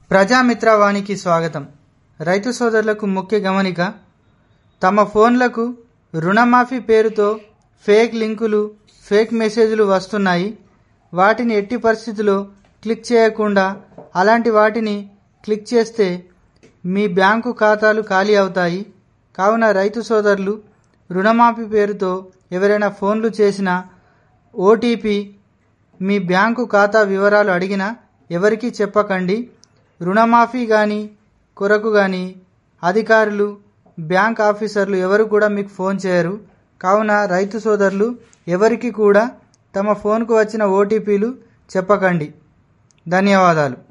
ప్రజామిత్రవాణికి స్వాగతం రైతు సోదరులకు ముఖ్య గమనిక తమ ఫోన్లకు రుణమాఫీ పేరుతో ఫేక్ లింకులు ఫేక్ మెసేజ్లు వస్తున్నాయి వాటిని ఎట్టి పరిస్థితుల్లో క్లిక్ చేయకుండా అలాంటి వాటిని క్లిక్ చేస్తే మీ బ్యాంకు ఖాతాలు ఖాళీ అవుతాయి కావున రైతు సోదరులు రుణమాఫీ పేరుతో ఎవరైనా ఫోన్లు చేసినా ఓటీపీ మీ బ్యాంకు ఖాతా వివరాలు అడిగినా ఎవరికీ చెప్పకండి రుణమాఫీ కానీ కొరకు కానీ అధికారులు బ్యాంక్ ఆఫీసర్లు ఎవరు కూడా మీకు ఫోన్ చేయరు కావున రైతు సోదరులు ఎవరికి కూడా తమ ఫోన్కు వచ్చిన ఓటీపీలు చెప్పకండి ధన్యవాదాలు